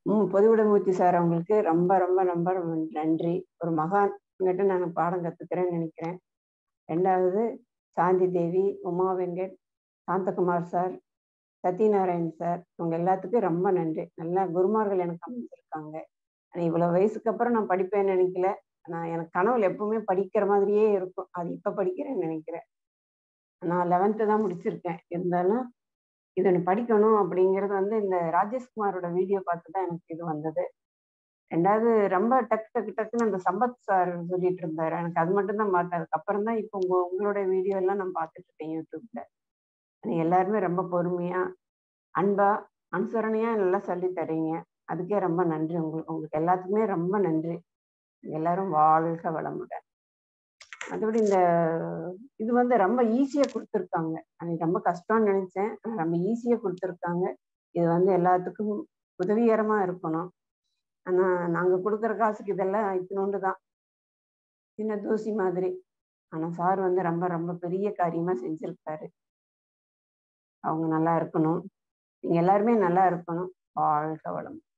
ம் பொதுவிடமூர்த்தி சார் அவங்களுக்கு ரொம்ப ரொம்ப ரொம்ப ரொம்ப நன்றி ஒரு மகான் கிட்ட நான் பாடம் கத்துக்கிறேன்னு நினைக்கிறேன் ரெண்டாவது சாந்தி தேவி உமா வெங்கட் சாந்தகுமார் சார் சத்யநாராயண் சார் இவங்க எல்லாத்துக்கும் ரொம்ப நன்றி நல்லா குருமார்கள் எனக்கு அமைஞ்சிருக்காங்க ஆனால் இவ்வளோ வயசுக்கு அப்புறம் நான் படிப்பேன்னு நினைக்கல நான் எனக்கு கனவுல எப்பவுமே படிக்கிற மாதிரியே இருக்கும் அது இப்போ படிக்கிறேன்னு நினைக்கிறேன் நான் லெவன்த்து தான் முடிச்சிருக்கேன் இருந்தாலும் இது ஒன்று படிக்கணும் அப்படிங்கிறது வந்து இந்த ராஜேஷ்குமாரோட வீடியோ பார்த்து தான் எனக்கு இது வந்தது ரெண்டாவது ரொம்ப டக்கு டக்கு டக்குன்னு அந்த சம்பத் சார் சொல்லிட்டு இருந்தாரு எனக்கு அது மட்டும் தான் பார்த்தேன் அதுக்கப்புறம் தான் இப்போ உங்க உங்களோட வீடியோ எல்லாம் நான் பார்த்துட்டு இருக்கேன் யூடியூப்ல நீங்க எல்லாருமே ரொம்ப பொறுமையா அன்பா அனுசரணையா நல்லா சொல்லி தரீங்க அதுக்கே ரொம்ப நன்றி உங்களுக்கு உங்களுக்கு எல்லாத்துக்குமே ரொம்ப நன்றி எல்லாரும் வாழ்க வளமுடன் மற்றபடி இந்த இது வந்து ரொம்ப ஈஸியா கொடுத்துருக்காங்க அன்னைக்கு ரொம்ப கஷ்டம்னு நினைச்சேன் ஆனா ரொம்ப ஈஸியா கொடுத்துருக்காங்க இது வந்து எல்லாத்துக்கும் உதவிகரமா இருக்கணும் ஆனா நாங்க கொடுக்குற காசுக்கு இதெல்லாம் இத்தினோண்டு தான் சின்ன தூசி மாதிரி ஆனா சார் வந்து ரொம்ப ரொம்ப பெரிய காரியமா செஞ்சிருக்காரு அவங்க நல்லா இருக்கணும் நீங்க எல்லாருமே நல்லா இருக்கணும் வாழ்க வளம்